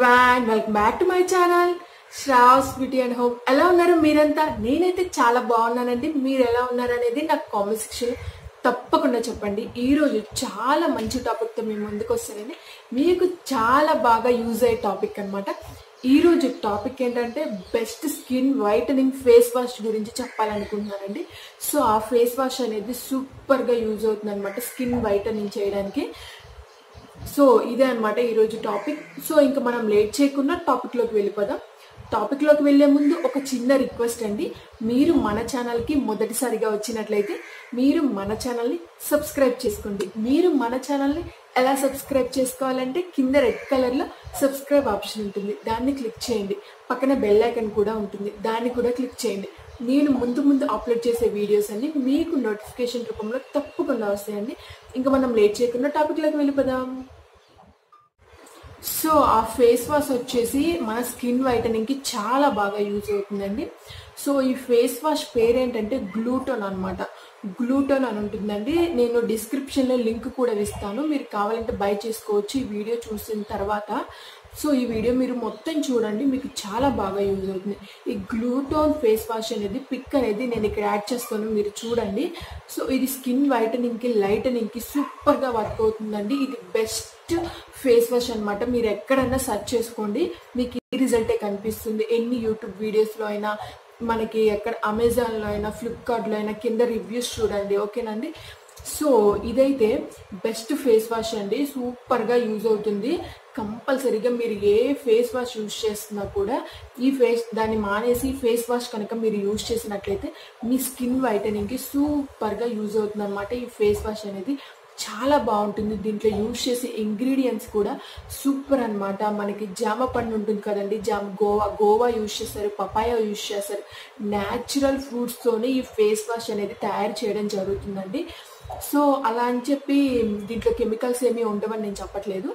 and welcome back to my channel Sravs beauty and home ఎలా ఉన్నారు మీరంతా నేనైతే చాలా బాగున్నానండి మీరు ఎలా ఉన్నారు అనేది నాకు కామెంట్ సెక్షన్ తప్పకుండా చెప్పండి ఈ రోజు చాలా మంచి టాపిక్తో మేము ముందుకు వస్తానండి మీకు చాలా బాగా యూజ్ అయ్యే టాపిక్ అనమాట ఈ రోజు టాపిక్ ఏంటంటే best skin whitening face wash గురించి చెప్పాలనుకుంటున్నానండి సో ఆ ఫేస్ వాష్ అనేది సూపర్గా యూజ్ అవుతుంది అనమాట స్కిన్ వైటనింగ్ చేయడానికి సో ఇదే అనమాట ఈరోజు టాపిక్ సో ఇంకా మనం లేట్ చేయకుండా టాపిక్లోకి వెళ్ళిపోదాం టాపిక్లోకి వెళ్ళే ముందు ఒక చిన్న రిక్వెస్ట్ అండి మీరు మన ఛానల్కి మొదటిసారిగా వచ్చినట్లయితే మీరు మన ఛానల్ని సబ్స్క్రైబ్ చేసుకోండి మీరు మన ఛానల్ని ఎలా సబ్స్క్రైబ్ చేసుకోవాలంటే కింద రెడ్ కలర్లో సబ్స్క్రైబ్ ఆప్షన్ ఉంటుంది దాన్ని క్లిక్ చేయండి పక్కన బెల్ ఐకన్ కూడా ఉంటుంది దాన్ని కూడా క్లిక్ చేయండి నేను ముందు ముందు అప్లోడ్ చేసే వీడియోస్ అన్ని మీకు నోటిఫికేషన్ రూపంలో తప్పకుండా వస్తాయండి ఇంకా మనం లేట్ చేయకుండా టాపిక్లోకి వెళ్ళిపోదాం సో ఆ ఫేస్ వాష్ వచ్చేసి మన స్కిన్ వైటనింగ్కి చాలా బాగా యూజ్ అవుతుందండి సో ఈ ఫేస్ వాష్ పేరేంటంటే గ్లూటోన్ అనమాట గ్లూటోన్ అని ఉంటుందండి నేను డిస్క్రిప్షన్లో లింక్ కూడా ఇస్తాను మీరు కావాలంటే బై చేసుకోవచ్చు ఈ వీడియో చూసిన తర్వాత సో ఈ వీడియో మీరు మొత్తం చూడండి మీకు చాలా బాగా యూజ్ అవుతుంది ఈ గ్లూటోన్ ఫేస్ వాష్ అనేది పిక్ అనేది నేను ఇక్కడ యాడ్ చేస్తాను మీరు చూడండి సో ఇది స్కిన్ వైటనింగ్కి లైటనింగ్కి సూపర్గా వర్క్ అవుతుందండి ఇది బెస్ట్ ఫేస్ వాష్ అనమాట మీరు ఎక్కడన్నా సెర్చ్ చేసుకోండి మీకు ఈ రిజల్టే కనిపిస్తుంది ఎన్ని యూట్యూబ్ వీడియోస్లో అయినా మనకి ఎక్కడ అమెజాన్లో అయినా ఫ్లిప్కార్ట్లో అయినా కింద రివ్యూస్ చూడండి ఓకేనండి సో ఇదైతే బెస్ట్ ఫేస్ వాష్ అండి సూపర్గా యూజ్ అవుతుంది కంపల్సరీగా మీరు ఏ ఫేస్ వాష్ యూజ్ చేస్తున్నా కూడా ఈ ఫేస్ దాన్ని మానేసి ఫేస్ వాష్ కనుక మీరు యూజ్ చేసినట్లయితే మీ స్కిన్ వైటనింగ్కి సూపర్గా యూజ్ అవుతుంది అనమాట ఈ ఫేస్ వాష్ అనేది చాలా బాగుంటుంది దీంట్లో యూజ్ చేసే ఇంగ్రీడియంట్స్ కూడా సూపర్ అనమాట మనకి జామ పండు ఉంటుంది కదండి జామ గోవా గోవా యూజ్ చేస్తారు పపాయ యూజ్ చేస్తారు న్యాచురల్ ఫ్రూట్స్తోనే ఈ ఫేస్ వాష్ అనేది తయారు చేయడం జరుగుతుందండి సో అలా అని చెప్పి దీంట్లో కెమికల్స్ ఏమీ ఉండవని నేను చెప్పట్లేదు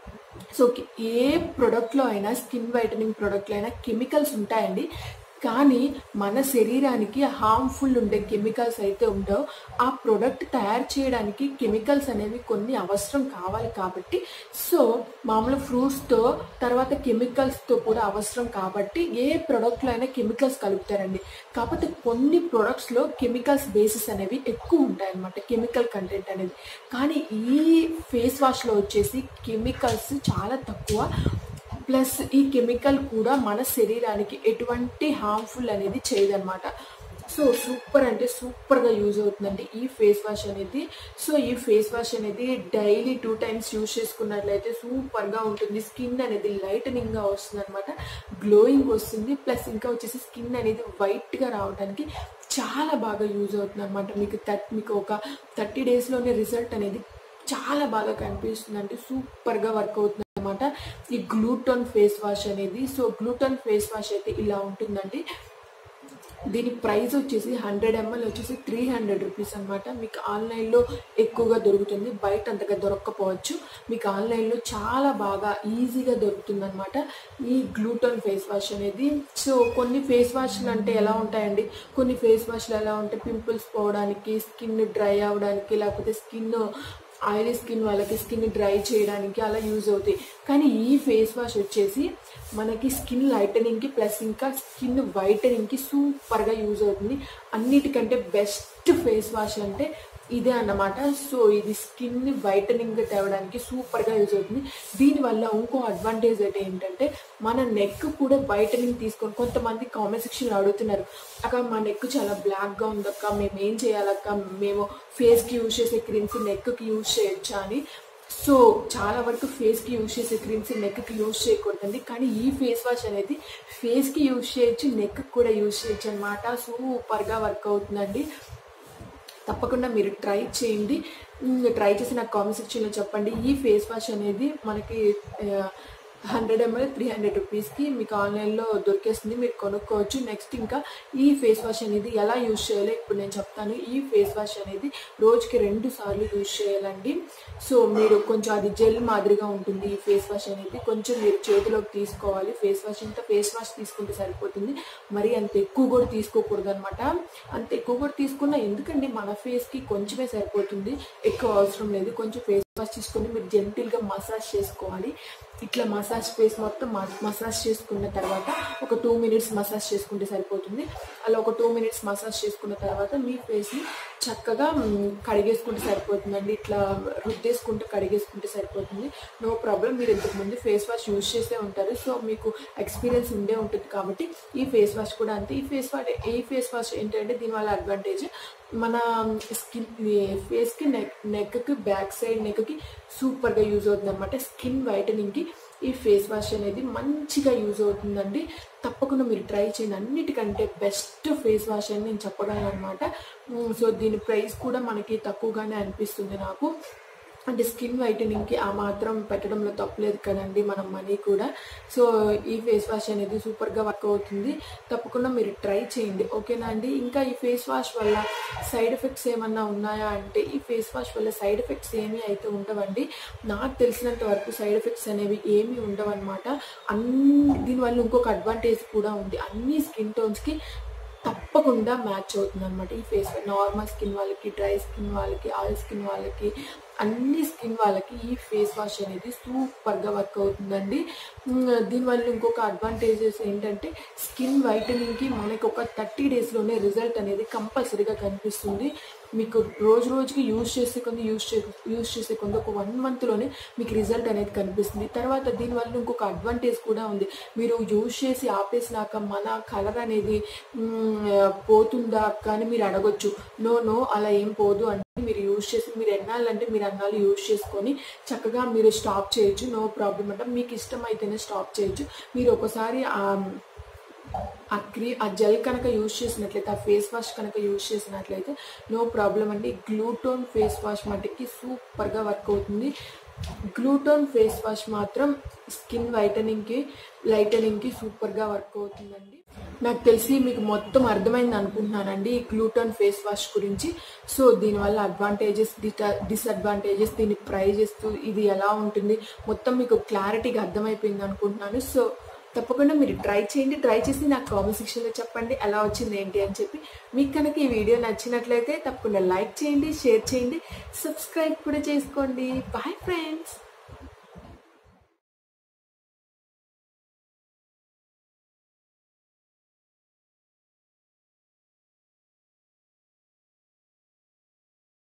సో ఏ ప్రోడక్ట్లో అయినా స్కిన్ వైటనింగ్ ప్రోడక్ట్లో అయినా కెమికల్స్ ఉంటాయండి కానీ మన శరీరానికి హార్మ్ఫుల్ ఉండే కెమికల్స్ అయితే ఉండవు ఆ ప్రోడక్ట్ తయారు చేయడానికి కెమికల్స్ అనేవి కొన్ని అవసరం కావాలి కాబట్టి సో మామూలు ఫ్రూట్స్తో తర్వాత కెమికల్స్తో కూడా అవసరం కాబట్టి ఏ ప్రోడక్ట్లో అయినా కెమికల్స్ కలుపుతారండి కాకపోతే కొన్ని ప్రోడక్ట్స్లో కెమికల్స్ బేసిస్ అనేవి ఎక్కువ ఉంటాయన్నమాట కెమికల్ కంటెంట్ అనేది కానీ ఈ ఫేస్ వాష్లో వచ్చేసి కెమికల్స్ చాలా తక్కువ ప్లస్ ఈ కెమికల్ కూడా మన శరీరానికి ఎటువంటి హార్మ్ఫుల్ అనేది చేయదన్నమాట సో సూపర్ అంటే సూపర్గా యూజ్ అవుతుందండి ఈ ఫేస్ వాష్ అనేది సో ఈ ఫేస్ వాష్ అనేది డైలీ టూ టైమ్స్ యూజ్ చేసుకున్నట్లయితే సూపర్గా ఉంటుంది స్కిన్ అనేది లైటనింగ్గా వస్తుంది అనమాట గ్లోయింగ్ వస్తుంది ప్లస్ ఇంకా వచ్చేసి స్కిన్ అనేది వైట్గా రావడానికి చాలా బాగా యూజ్ అవుతుంది అనమాట మీకు థర్ట్ మీకు ఒక థర్టీ డేస్లోనే రిజల్ట్ అనేది చాలా బాగా కనిపిస్తుంది అంటే సూపర్గా వర్క్ అవుతుంది అనమాట ఈ గ్లూటోన్ ఫేస్ వాష్ అనేది సో గ్లూటోన్ ఫేస్ వాష్ అయితే ఇలా ఉంటుందండి దీని ప్రైస్ వచ్చేసి హండ్రెడ్ ఎంఎల్ వచ్చేసి త్రీ హండ్రెడ్ రూపీస్ అనమాట మీకు ఆన్లైన్లో ఎక్కువగా దొరుకుతుంది బయట అంతగా దొరక్కపోవచ్చు మీకు ఆన్లైన్లో చాలా బాగా ఈజీగా దొరుకుతుంది అనమాట ఈ గ్లూటోన్ ఫేస్ వాష్ అనేది సో కొన్ని ఫేస్ వాష్లు అంటే ఎలా ఉంటాయండి కొన్ని ఫేస్ వాష్లు ఎలా ఉంటాయి పింపుల్స్ పోవడానికి స్కిన్ డ్రై అవ్వడానికి లేకపోతే స్కిన్ ఆయిలీ స్కిన్ వాళ్ళకి స్కిన్ డ్రై చేయడానికి అలా యూజ్ అవుతాయి కానీ ఈ ఫేస్ వాష్ వచ్చేసి మనకి స్కిన్ లైటనింగ్కి ప్లస్ ఇంకా స్కిన్ వైటనింగ్కి సూపర్గా యూజ్ అవుతుంది అన్నిటికంటే బెస్ట్ ఫేస్ వాష్ అంటే ఇదే అన్నమాట సో ఇది స్కిన్ వైటనింగ్ తేవడానికి సూపర్గా యూజ్ అవుతుంది దీనివల్ల ఇంకో అడ్వాంటేజ్ అయితే ఏంటంటే మన నెక్ కూడా వైటనింగ్ తీసుకొని కొంతమంది కామెంట్ సెక్షన్లో అడుగుతున్నారు అక్క మా నెక్ చాలా బ్లాక్గా ఉందక్క మేము ఏం చేయాలక్క మేము ఫేస్కి యూజ్ చేసే క్రీమ్స్ నెక్కి యూజ్ చేయొచ్చా అని సో చాలా వరకు ఫేస్కి యూజ్ చేసే క్రీమ్స్ నెక్కి యూజ్ చేయకూడదండి కానీ ఈ ఫేస్ వాష్ అనేది ఫేస్కి యూజ్ చేయొచ్చు నెక్ కూడా యూజ్ చేయొచ్చు అనమాట సూపర్గా వర్క్ అవుతుందండి తప్పకుండా మీరు ట్రై చేయండి ట్రై చేసి నాకు కామెంట్ సెక్షన్లో చెప్పండి ఈ ఫేస్ వాష్ అనేది మనకి హండ్రెడ్ ఎంఎల్ త్రీ హండ్రెడ్ రూపీస్కి మీకు ఆన్లైన్లో దొరికేస్తుంది మీరు కొనుక్కోవచ్చు నెక్స్ట్ ఇంకా ఈ ఫేస్ వాష్ అనేది ఎలా యూజ్ చేయాలో ఇప్పుడు నేను చెప్తాను ఈ ఫేస్ వాష్ అనేది రోజుకి రెండు సార్లు యూజ్ చేయాలండి సో మీరు కొంచెం అది జెల్ మాదిరిగా ఉంటుంది ఈ ఫేస్ వాష్ అనేది కొంచెం మీరు చేతిలోకి తీసుకోవాలి ఫేస్ వాష్ ఇంత ఫేస్ వాష్ తీసుకుంటే సరిపోతుంది మరి అంత ఎక్కువ కూడా తీసుకోకూడదు అనమాట అంత ఎక్కువ కూడా తీసుకున్నా ఎందుకండి మన ఫేస్కి కొంచెమే సరిపోతుంది ఎక్కువ అవసరం లేదు కొంచెం ఫేస్ వాష్ తీసుకొని మీరు జెంటిల్గా మసాజ్ చేసుకోవాలి ఇట్లా మసాజ్ ఫేస్ మొత్తం మసాజ్ చేసుకున్న తర్వాత ఒక టూ మినిట్స్ మసాజ్ చేసుకుంటే సరిపోతుంది అలా ఒక టూ మినిట్స్ మసాజ్ చేసుకున్న తర్వాత మీ ఫేస్ని చక్కగా మ్, కడిగేసుకుంటే సరిపోతుందండి ఇట్లా రుద్దేసుకుంటే కడిగేసుకుంటే సరిపోతుంది నో ప్రాబ్లం మీరు ఇంతకుముందు ఫేస్ వాష్ యూజ్ చేసే ఉంటారు సో మీకు ఎక్స్పీరియన్స్ ఉండే ఉంటుంది కాబట్టి ఈ ఫేస్ వాష్ కూడా అంతే ఈ ఫేస్ వాష్ ఈ ఫేస్ వాష్ ఏంటంటే దీనివల్ల అడ్వాంటేజ్ మన స్కిన్ ఫేస్కి నెక్ నెక్కి బ్యాక్ సైడ్ నెక్కి సూపర్గా యూజ్ అవుతుంది అనమాట స్కిన్ వైటనింగ్కి ఈ ఫేస్ వాష్ అనేది మంచిగా యూజ్ అవుతుందండి తప్పకుండా మీరు ట్రై చేయండి అన్నిటికంటే బెస్ట్ ఫేస్ వాష్ అని నేను చెప్పగలను అనమాట సో దీని ప్రైస్ కూడా మనకి తక్కువగానే అనిపిస్తుంది నాకు అంటే స్కిన్ వైటనింగ్కి ఆ మాత్రం పెట్టడంలో తప్పలేదు కదండి మనం మనీ కూడా సో ఈ ఫేస్ వాష్ అనేది సూపర్గా వర్క్ అవుతుంది తప్పకుండా మీరు ట్రై చేయండి ఓకేనా అండి ఇంకా ఈ ఫేస్ వాష్ వల్ల సైడ్ ఎఫెక్ట్స్ ఏమన్నా ఉన్నాయా అంటే ఈ ఫేస్ వాష్ వల్ల సైడ్ ఎఫెక్ట్స్ ఏమీ అయితే ఉండవండి నాకు తెలిసినంత వరకు సైడ్ ఎఫెక్ట్స్ అనేవి ఏమీ ఉండవన్నమాట అన్ని దీనివల్ల ఇంకొక అడ్వాంటేజ్ కూడా ఉంది అన్ని స్కిన్ టోన్స్కి తప్పకుండా మ్యాచ్ అవుతుంది అనమాట ఈ ఫేస్ నార్మల్ స్కిన్ వాళ్ళకి డ్రై స్కిన్ వాళ్ళకి ఆయిల్ స్కిన్ వాళ్ళకి అన్ని స్కిన్ వాళ్ళకి ఈ ఫేస్ వాష్ అనేది సూపర్గా వర్క్ అవుతుందండి ఉమ్, దీనివల్ల ఇంకొక అడ్వాంటేజెస్ ఏంటంటే స్కిన్ వైటనింగ్కి మనకి ఒక థర్టీ డేస్లోనే రిజల్ట్ అనేది కంపల్సరీగా కనిపిస్తుంది మీకు రోజు రోజుకి యూజ్ చేసే కొంది యూజ్ చే యూజ్ చేసే కొంది ఒక వన్ మంత్లోనే మీకు రిజల్ట్ అనేది కనిపిస్తుంది తర్వాత దీనివల్ల ఇంకొక అడ్వాంటేజ్ కూడా ఉంది మీరు యూజ్ చేసి ఆపేసినాక మన కలర్ అనేది మ్, పోతుందా కానీ మీరు అడగొచ్చు నో నో అలా ఏం పోదు అంటే మీరు యూజ్ చేసి మీరు ఎన్నాళ్ళంటే మీరు అన్నాళ్ళు యూజ్ చేసుకొని చక్కగా మీరు స్టాప్ చేయొచ్చు నో ప్రాబ్లం అంటే మీకు ఇష్టం అయితేనే స్టాప్ చేయొచ్చు మీరు ఒకసారి ఆ ఆ క్రీ ఆ జెల్ కనుక యూజ్ చేసినట్లయితే ఆ ఫేస్ వాష్ కనుక యూజ్ చేసినట్లయితే నో ప్రాబ్లం అండి గ్లూటోన్ ఫేస్ వాష్ మటుకి సూపర్గా వర్క్ అవుతుంది గ్లూటోన్ ఫేస్ వాష్ మాత్రం స్కిన్ వైటనింగ్కి లైటనింగ్కి సూపర్గా వర్క్ అవుతుందండి నాకు తెలిసి మీకు మొత్తం అర్థమైంది అనుకుంటున్నానండి ఈ గ్లూటోన్ ఫేస్ వాష్ గురించి సో దీనివల్ల అడ్వాంటేజెస్ డిసడ్వాంటేజెస్ దీని ప్రైజెస్ ఇది ఎలా ఉంటుంది మొత్తం మీకు క్లారిటీగా అర్థమైపోయింది అనుకుంటున్నాను సో తప్పకుండా మీరు ట్రై చేయండి ట్రై చేసి నాకు కామెంట్ సెక్షన్లో చెప్పండి ఎలా వచ్చింది ఏంటి అని చెప్పి మీకు కనుక ఈ వీడియో నచ్చినట్లయితే తప్పకుండా లైక్ చేయండి షేర్ చేయండి సబ్స్క్రైబ్ కూడా చేసుకోండి బాయ్ ఫ్రెండ్స్